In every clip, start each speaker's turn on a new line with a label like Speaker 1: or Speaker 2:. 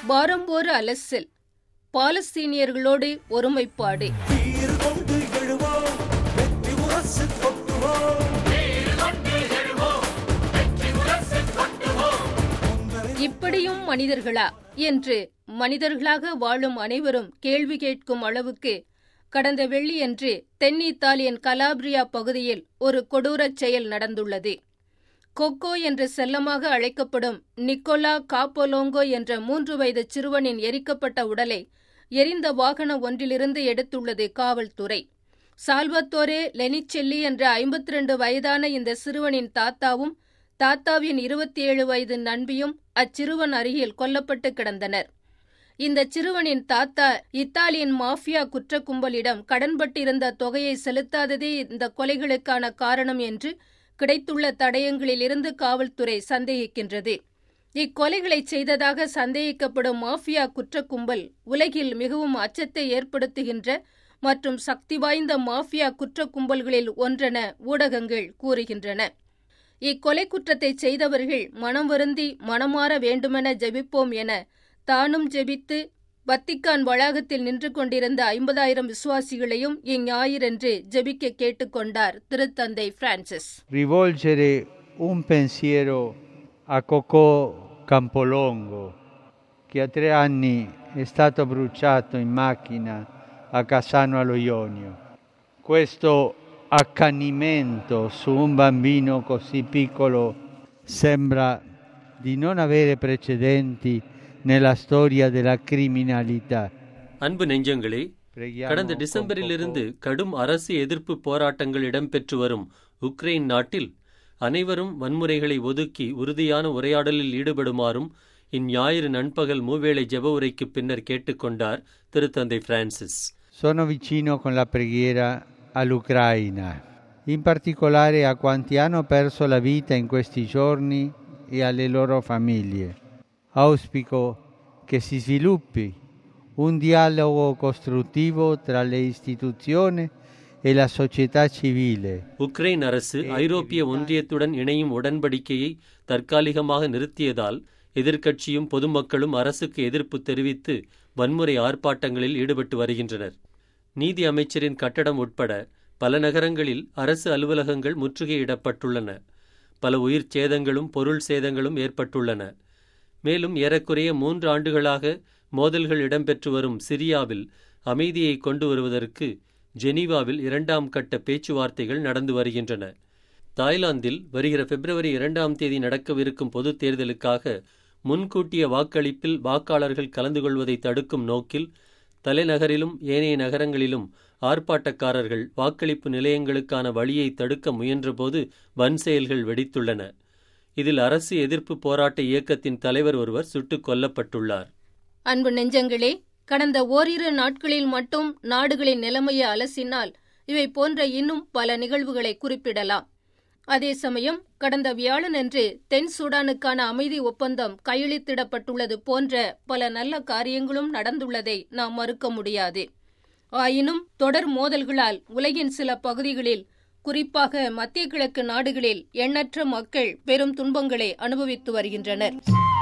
Speaker 1: வாரம்போரு அலசல் பாலஸ்தீனியர்களோடு ஒருமைப்பாடு
Speaker 2: வீறு கொண்டு எழுவோம் வெற்றி முரசு கொட்டுவோம்
Speaker 1: இப்படியும் மனிதர்களா என்று மனிதர்களாக வாழும் அனைவரும் கேள்வி கேட்கும் அளவுக்கு கடந்த வெள்ளியன்று தென்னித்தாலியன் கலாப்ரியா பகுதியில் ஒரு கொடூரச் செயல் நடந்துள்ளது கொக்கோ என்று செல்லமாக அழைக்கப்படும் நிக்கோலா காப்போலோங்கோ என்ற மூன்று வயது சிறுவனின் எரிக்கப்பட்ட உடலை எரிந்த வாகனம் ஒன்றிலிருந்து எடுத்துள்ளது காவல்துறை சால்வத்தோரே லெனிச்செல்லி என்ற ஐம்பத்தி ரெண்டு வயதான இந்த சிறுவனின் தாத்தாவும் தாத்தாவின் இருபத்தி ஏழு வயது நண்பியும் அச்சிறுவன் அருகில் கொல்லப்பட்டு கிடந்தனர் இந்த சிறுவனின் தாத்தா இத்தாலியின் மாஃபியா குற்ற கும்பலிடம் கடன்பட்டிருந்த தொகையை செலுத்தாததே இந்த கொலைகளுக்கான காரணம் என்று கிடைத்துள்ள தடயங்களிலிருந்து காவல்துறை சந்தேகிக்கின்றது இக்கொலைகளை செய்ததாக சந்தேகிக்கப்படும் மாஃபியா குற்ற கும்பல் உலகில் மிகவும் அச்சத்தை ஏற்படுத்துகின்ற மற்றும் சக்தி வாய்ந்த மாஃபியா குற்ற கும்பல்களில் ஒன்றென ஊடகங்கள் கூறுகின்றன இக்கொலை குற்றத்தை செய்தவர்கள் மனம் வருந்தி மனமாற வேண்டுமென ஜெபிப்போம் என தானும் ஜெபித்து வத்திக்கான் வளாகத்தில் நின்று கொண்டிருந்த ஐம்பதாயிரம் விசுவாசிகளையும் இஞ்ஞாயிறன்று ஜெபிக்க கேட்டுக்கொண்டார் திருத்தந்தை Francis
Speaker 3: rivolgere un pensiero a Cocò Campolongo, che a tre anni è stato bruciato in macchina a Cassano allo Ionio. Questo accanimento su un bambino così piccolo sembra di non avere precedenti nella storia della criminalità.
Speaker 4: அன்பு நெஞ்சங்களே
Speaker 3: Preghiamo
Speaker 4: கடந்த
Speaker 3: con
Speaker 4: டிசம்பரிலிருந்து
Speaker 3: Cocò.
Speaker 4: கடும் அரசு எதிர்ப்பு போராட்டங்கள் இடம்பெற்று வரும் Ukraine நாட்டில் அனைவரும் வன்முறைகளை ஒதுக்கி உறுதியான உரையாடலில் ஈடுபடுமாறும் இந்ஞாயிறு நண்பகல் மூவேளை ஜெப உரைக்கு பின்னர் கேட்டுக்கொண்டார் திருத்தந்தை Francis
Speaker 3: Sono vicino con la preghiera all'Ucraina, in particolare a quanti hanno perso la vita in questi giorni e alle loro famiglie. Auspico che si sviluppi un dialogo costruttivo tra le istituzioni e la società civile.
Speaker 4: Ukraine அரசு ஐரோப்பிய ஒன்றியத்துடன் இணையும் உடன்படிக்கையை தற்காலிகமாக நிறுத்தியதால் எதிர்க்கட்சியும் பொதுமக்களும் அரசுக்கு எதிர்ப்பு தெரிவித்து வன்முறை ஆர்ப்பாட்டங்களில் ஈடுபட்டு வருகின்றனர் நீதி அமைச்சரின் கட்டடம் உட்பட பல நகரங்களில் அரசு அலுவலகங்கள் முற்றுகையிடப்பட்டுள்ளன பல உயிர் சேதங்களும் பொருள் சேதங்களும் ஏற்பட்டுள்ளன மேலும் ஏறக்குறைய மூன்று ஆண்டுகளாக மோதல்கள் இடம்பெற்று வரும் சிரியாவில் அமைதியை கொண்டு வருவதற்கு ஜெனீவாவில் இரண்டாம் கட்ட பேச்சுவார்த்தைகள் நடந்து வருகின்றன தாய்லாந்தில் வருகிற பிப்ரவரி இரண்டாம் தேதி நடக்கவிருக்கும் பொதுத் தேர்தலுக்காக முன்கூட்டிய வாக்களிப்பில் வாக்காளர்கள் கலந்து கொள்வதை தடுக்கும் நோக்கில் தலைநகரிலும் ஏனைய நகரங்களிலும் ஆர்ப்பாட்டக்காரர்கள் வாக்களிப்பு நிலையங்களுக்கான வழியை தடுக்க முயன்றபோது வன் செயல்கள் வெடித்துள்ளன இதில் அரசு எதிர்ப்பு போராட்ட இயக்கத்தின் தலைவர் ஒருவர் சுட்டுக் கொல்லப்பட்டுள்ளார்
Speaker 1: அன்பு நெஞ்சங்களே கடந்த ஓரிரு நாட்களில் மட்டும் நாடுகளின் நிலைமையை அலசினால் இவை போன்ற இன்னும் பல நிகழ்வுகளை குறிப்பிடலாம் அதே சமயம் கடந்த வியாழனன்று தென் சூடானுக்கான அமைதி ஒப்பந்தம் கையெழுத்திடப்பட்டுள்ளது போன்ற பல நல்ல காரியங்களும் நடந்துள்ளதை நாம் மறுக்க முடியாது ஆயினும் தொடர் மோதல்களால் உலகின் சில பகுதிகளில் குறிப்பாக மத்திய கிழக்கு நாடுகளில் எண்ணற்ற மக்கள் பெரும் துன்பங்களை அனுபவித்து வருகின்றனர்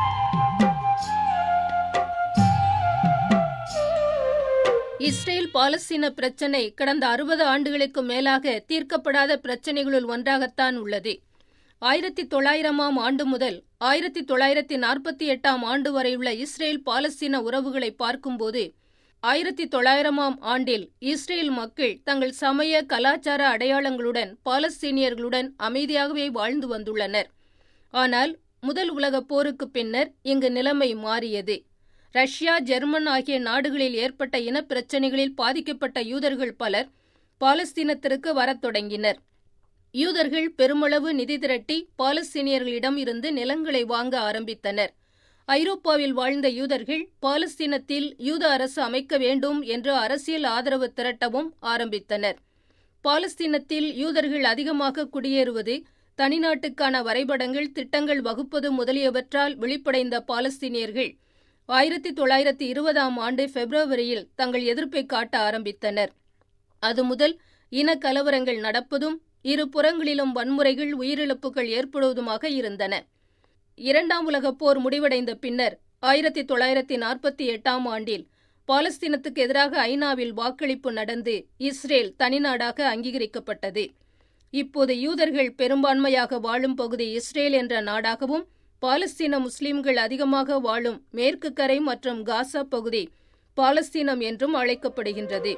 Speaker 1: இஸ்ரேல் பாலஸ்தீன பிரச்சினை கடந்த அறுபது ஆண்டுகளுக்கு மேலாக தீர்க்கப்படாத பிரச்சினைகளுள் ஒன்றாகத்தான் உள்ளது ஆயிரத்தி தொள்ளாயிரமாம் ஆண்டு முதல் ஆயிரத்தி தொள்ளாயிரத்தி நாற்பத்தி எட்டாம் ஆண்டு வரையுள்ள இஸ்ரேல் பாலஸ்தீன உறவுகளை பார்க்கும்போது ஆயிரத்தி தொள்ளாயிரமாம் ஆண்டில் இஸ்ரேல் மக்கள் தங்கள் சமய கலாச்சார அடையாளங்களுடன் பாலஸ்தீனியர்களுடன் அமைதியாகவே வாழ்ந்து வந்துள்ளனர் ஆனால் முதல் உலகப் போருக்கு பின்னர் இங்கு நிலைமை மாறியது ரஷ்யா ஜெர்மன் ஆகிய நாடுகளில் ஏற்பட்ட இனப்பிரச்சினைகளில் பாதிக்கப்பட்ட யூதர்கள் பலர் பாலஸ்தீனத்திற்கு வரத் தொடங்கினர் யூதர்கள் பெருமளவு நிதி திரட்டி பாலஸ்தீனியர்களிடம் இருந்து நிலங்களை வாங்க ஆரம்பித்தனர் ஐரோப்பாவில் வாழ்ந்த யூதர்கள் பாலஸ்தீனத்தில் யூத அரசு அமைக்க வேண்டும் என்று அரசியல் ஆதரவு திரட்டவும் ஆரம்பித்தனர் பாலஸ்தீனத்தில் யூதர்கள் அதிகமாக குடியேறுவது தனிநாட்டுக்கான வரைபடங்கள் திட்டங்கள் வகுப்பது முதலியவற்றால் வெளிப்படைந்த பாலஸ்தீனியர்கள் ஆயிரத்தி தொள்ளாயிரத்தி இருபதாம் ஆண்டு பிப்ரவரியில் தங்கள் எதிர்ப்பை காட்ட ஆரம்பித்தனர் அது முதல் இன கலவரங்கள் நடப்பதும் இரு புறங்களிலும் வன்முறைகள் உயிரிழப்புகள் ஏற்படுவதுமாக இருந்தன இரண்டாம் உலகப் போர் முடிவடைந்த பின்னர் ஆயிரத்தி தொள்ளாயிரத்தி நாற்பத்தி எட்டாம் ஆண்டில் பாலஸ்தீனத்துக்கு எதிராக ஐநாவில் வாக்களிப்பு நடந்து இஸ்ரேல் தனிநாடாக அங்கீகரிக்கப்பட்டது இப்போது யூதர்கள் பெரும்பான்மையாக வாழும் பகுதி இஸ்ரேல் என்ற நாடாகவும் பாலஸ்தீன முஸ்லிம்கள் அதிகமாக வாழும் மேற்கு கரை மற்றும் காசா பகுதி பாலஸ்தீனம் என்றும் அழைக்கப்படுகின்றது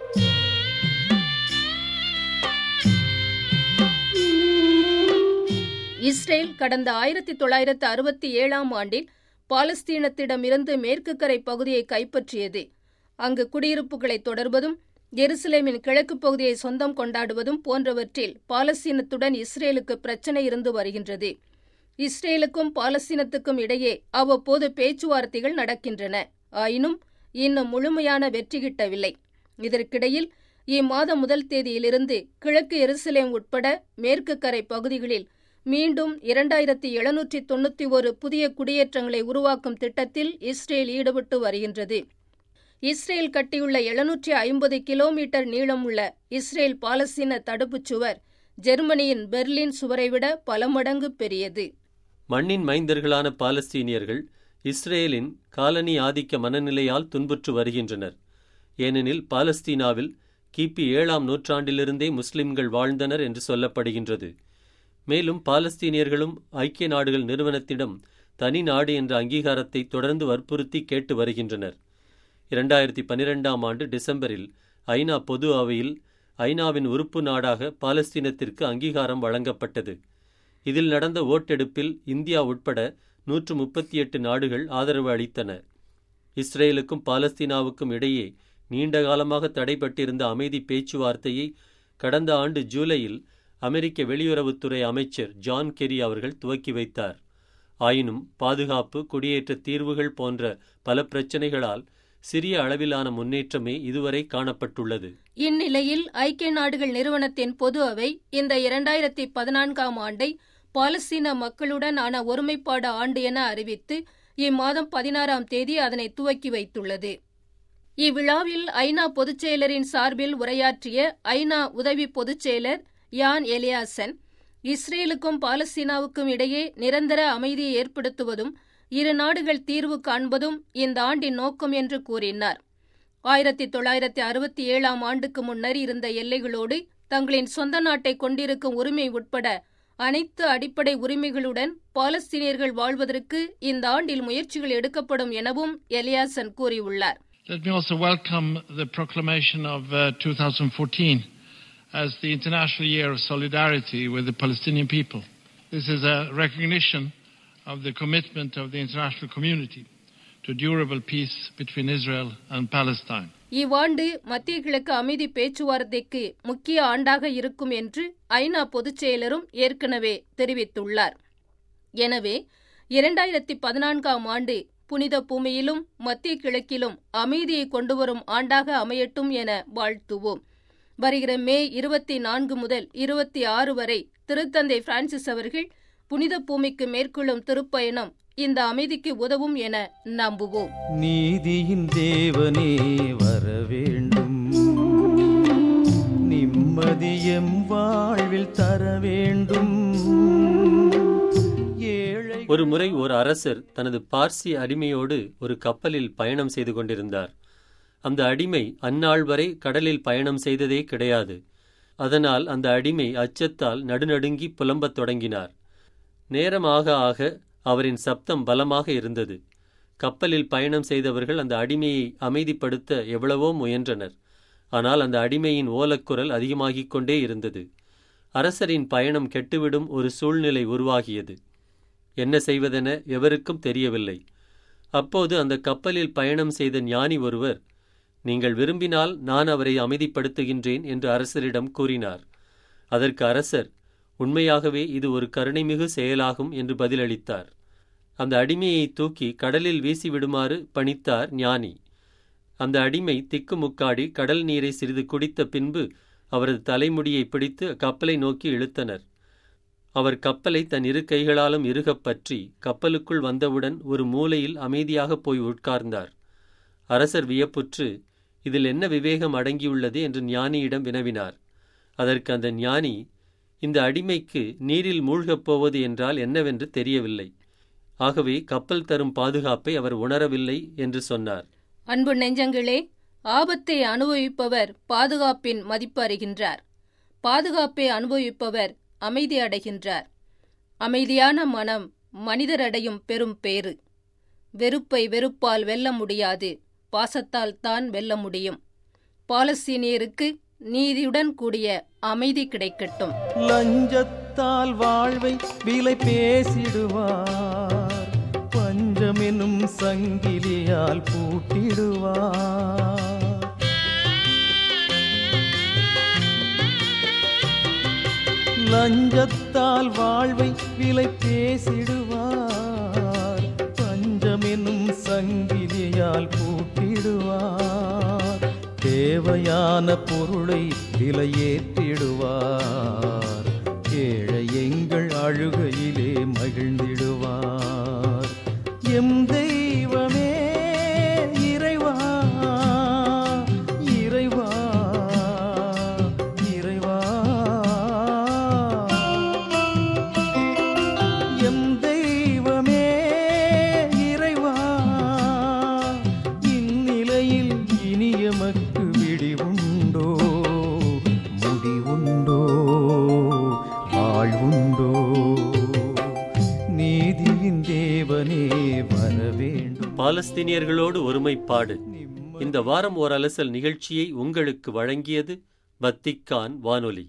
Speaker 1: இஸ்ரேல் கடந்த ஆயிரத்தி தொள்ளாயிரத்து அறுபத்தி ஏழாம் ஆண்டில் பாலஸ்தீனத்திடமிருந்து மேற்கு கரை பகுதியை கைப்பற்றியது அங்கு குடியிருப்புகளை தொடர்வதும் எருசலேமின் கிழக்கு பகுதியை சொந்தம் கொண்டாடுவதும் போன்றவற்றில் பாலஸ்தீனத்துடன் இஸ்ரேலுக்கு பிரச்சனை இருந்து வருகின்றது இஸ்ரேலுக்கும் பாலஸ்தீனத்துக்கும் இடையே அவ்வப்போது பேச்சுவார்த்தைகள் நடக்கின்றன ஆயினும் இன்னும் முழுமையான வெற்றி கிட்டவில்லை இதற்கிடையில் இம்மாதம் முதல் தேதியிலிருந்து கிழக்கு எருசலேம் உட்பட மேற்கு கரை பகுதிகளில் மீண்டும் இரண்டாயிரத்தி எழுநூற்றி தொண்ணூற்றி ஒரு புதிய குடியேற்றங்களை உருவாக்கும் திட்டத்தில் இஸ்ரேல் ஈடுபட்டு வருகின்றது இஸ்ரேல் கட்டியுள்ள எழுநூற்றி ஐம்பது கிலோமீட்டர் நீளமுள்ள இஸ்ரேல் பாலஸ்தீன தடுப்புச் சுவர் ஜெர்மனியின் பெர்லின் சுவரை விட பல மடங்கு பெரியது
Speaker 4: மண்ணின் மைந்தர்களான பாலஸ்தீனியர்கள் இஸ்ரேலின் காலனி ஆதிக்க மனநிலையால் துன்புற்று வருகின்றனர் ஏனெனில் பாலஸ்தீனாவில் கிபி ஏழாம் நூற்றாண்டிலிருந்தே முஸ்லிம்கள் வாழ்ந்தனர் என்று சொல்லப்படுகின்றது மேலும் பாலஸ்தீனியர்களும் ஐக்கிய நாடுகள் நிறுவனத்திடம் தனி நாடு என்ற அங்கீகாரத்தை தொடர்ந்து வற்புறுத்தி கேட்டு வருகின்றனர் இரண்டாயிரத்தி பனிரெண்டாம் ஆண்டு டிசம்பரில் ஐநா பொது அவையில் ஐநாவின் உறுப்பு நாடாக பாலஸ்தீனத்திற்கு அங்கீகாரம் வழங்கப்பட்டது இதில் நடந்த ஓட்டெடுப்பில் இந்தியா உட்பட நூற்று முப்பத்தி எட்டு நாடுகள் ஆதரவு அளித்தன இஸ்ரேலுக்கும் பாலஸ்தீனாவுக்கும் இடையே நீண்ட காலமாக தடைபட்டிருந்த அமைதி பேச்சுவார்த்தையை கடந்த ஆண்டு ஜூலையில் அமெரிக்க வெளியுறவுத்துறை அமைச்சர் ஜான் கெரி அவர்கள் துவக்கி வைத்தார் ஆயினும் பாதுகாப்பு குடியேற்ற தீர்வுகள் போன்ற பல பிரச்சினைகளால் சிறிய அளவிலான முன்னேற்றமே இதுவரை காணப்பட்டுள்ளது
Speaker 1: இந்நிலையில் ஐக்கிய நாடுகள் நிறுவனத்தின் பொது அவை இந்த இரண்டாயிரத்தி பதினான்காம் ஆண்டை பாலஸ்தீன மக்களுடன் ஆன ஒருமைப்பாடு ஆண்டு என அறிவித்து இம்மாதம் பதினாறாம் தேதி அதனை துவக்கி வைத்துள்ளது இவ்விழாவில் ஐநா பொதுச் செயலரின் சார்பில் உரையாற்றிய ஐநா உதவி பொதுச் செயலர் யான் எலியாசன் இஸ்ரேலுக்கும் பாலஸ்தீனாவுக்கும் இடையே நிரந்தர அமைதியை ஏற்படுத்துவதும் இரு நாடுகள் தீர்வு காண்பதும் இந்த ஆண்டின் நோக்கம் என்று கூறினார் ஆயிரத்தி தொள்ளாயிரத்தி அறுபத்தி ஏழாம் ஆண்டுக்கு முன்னர் இருந்த எல்லைகளோடு தங்களின் சொந்த நாட்டை கொண்டிருக்கும் உரிமை உட்பட அனைத்து அடிப்படை உரிமைகளுடன் பாலஸ்தீனியர்கள் வாழ்வதற்கு இந்த ஆண்டில் முயற்சிகள் எடுக்கப்படும் எனவும் எலியாசன் கூறியுள்ளார்
Speaker 5: Let me also welcome the proclamation of uh, 2014 as the International Year of Solidarity with the Palestinian people. This is a recognition of the commitment of the international community to durable peace between Israel and Palestine.
Speaker 1: இவ்வாண்டு மத்திய கிழக்கு அமைதி பேச்சுவார்த்தைக்கு முக்கிய ஆண்டாக இருக்கும் என்று ஐநா பொதுச் செயலரும் ஏற்கனவே தெரிவித்துள்ளார் எனவே இரண்டாயிரத்தி பதினான்காம் ஆண்டு புனித பூமியிலும் மத்திய கிழக்கிலும் அமைதியை கொண்டுவரும் ஆண்டாக அமையட்டும் என வாழ்த்துவோம் வருகிற மே இருபத்தி நான்கு முதல் இருபத்தி ஆறு வரை திருத்தந்தை பிரான்சிஸ் அவர்கள் புனித பூமிக்கு மேற்கொள்ளும் திருப்பயணம் இந்த அமைதிக்கு உதவும் என நம்புவோம்
Speaker 2: நீதியின் தேவனே வர வேண்டும் நிம்மதியம் வாழ்வில் தர வேண்டும் ஏழை
Speaker 4: ஒரு முறை ஒரு அரசர் தனது பார்சி அடிமையோடு ஒரு கப்பலில் பயணம் செய்து கொண்டிருந்தார் அந்த அடிமை அந்நாள் வரை கடலில் பயணம் செய்ததே கிடையாது அதனால் அந்த அடிமை அச்சத்தால் நடுநடுங்கி புலம்பத் தொடங்கினார் நேரமாக ஆக அவரின் சப்தம் பலமாக இருந்தது கப்பலில் பயணம் செய்தவர்கள் அந்த அடிமையை அமைதிப்படுத்த எவ்வளவோ முயன்றனர் ஆனால் அந்த அடிமையின் ஓலக்குரல் அதிகமாகிக் கொண்டே இருந்தது அரசரின் பயணம் கெட்டுவிடும் ஒரு சூழ்நிலை உருவாகியது என்ன செய்வதென எவருக்கும் தெரியவில்லை அப்போது அந்த கப்பலில் பயணம் செய்த ஞானி ஒருவர் நீங்கள் விரும்பினால் நான் அவரை அமைதிப்படுத்துகின்றேன் என்று அரசரிடம் கூறினார் அதற்கு அரசர் உண்மையாகவே இது ஒரு கருணைமிகு செயலாகும் என்று பதிலளித்தார் அந்த அடிமையை தூக்கி கடலில் வீசிவிடுமாறு பணித்தார் ஞானி அந்த அடிமை திக்குமுக்காடி கடல் நீரை சிறிது குடித்த பின்பு அவரது தலைமுடியை பிடித்து கப்பலை நோக்கி இழுத்தனர் அவர் கப்பலை தன் இரு கைகளாலும் இறுகப் பற்றி கப்பலுக்குள் வந்தவுடன் ஒரு மூலையில் அமைதியாக போய் உட்கார்ந்தார் அரசர் வியப்புற்று இதில் என்ன விவேகம் அடங்கியுள்ளது என்று ஞானியிடம் வினவினார் அதற்கு அந்த ஞானி இந்த அடிமைக்கு நீரில் மூழ்கப் போவது என்றால் என்னவென்று தெரியவில்லை ஆகவே கப்பல் தரும் பாதுகாப்பை அவர் உணரவில்லை என்று சொன்னார்
Speaker 1: அன்பு நெஞ்சங்களே ஆபத்தை அனுபவிப்பவர் பாதுகாப்பின் மதிப்பு அறிகின்றார் பாதுகாப்பை அனுபவிப்பவர் அமைதி அடைகின்றார் அமைதியான மனம் மனிதரடையும் பெரும் பேறு வெறுப்பை வெறுப்பால் வெல்ல முடியாது பாசத்தால் தான் வெல்ல முடியும் பாலஸ்தீனியருக்கு நீதியுடன் கூடிய அமைதி கிடைக்கட்டும்
Speaker 2: லஞ்சத்தால் வாழ்வை விலை பேசிடுவார் பஞ்சமெனும் சங்கிலியால் பூட்டிடுவார் லஞ்சத்தால் வாழ்வை விலை பேசிடுவார் பஞ்சமெனும் சங்கிலியால் பூட்டிடுவார் தேவையான பொருளை விலையேற்றிடுவார் ஏழை எங்கள் அழுகையிலே மகிழ்ந்திடுவார் எம் தெய்வமே இறைவா இறைவா இறைவா எம் தெய்வமே இறைவா இந்நிலையில் இனி எமக்கு விடிவுண்டோ முடிவுண்டோ வாழ்வுண்டோ நீதியின் தேவனே வர வேண்டும்
Speaker 4: பாலஸ்தீனியர்களோடு ஒருமைப்பாடு இந்த வாரம் ஓர் அலசல் நிகழ்ச்சியை உங்களுக்கு வழங்கியது வத்திக்கான் வானொலி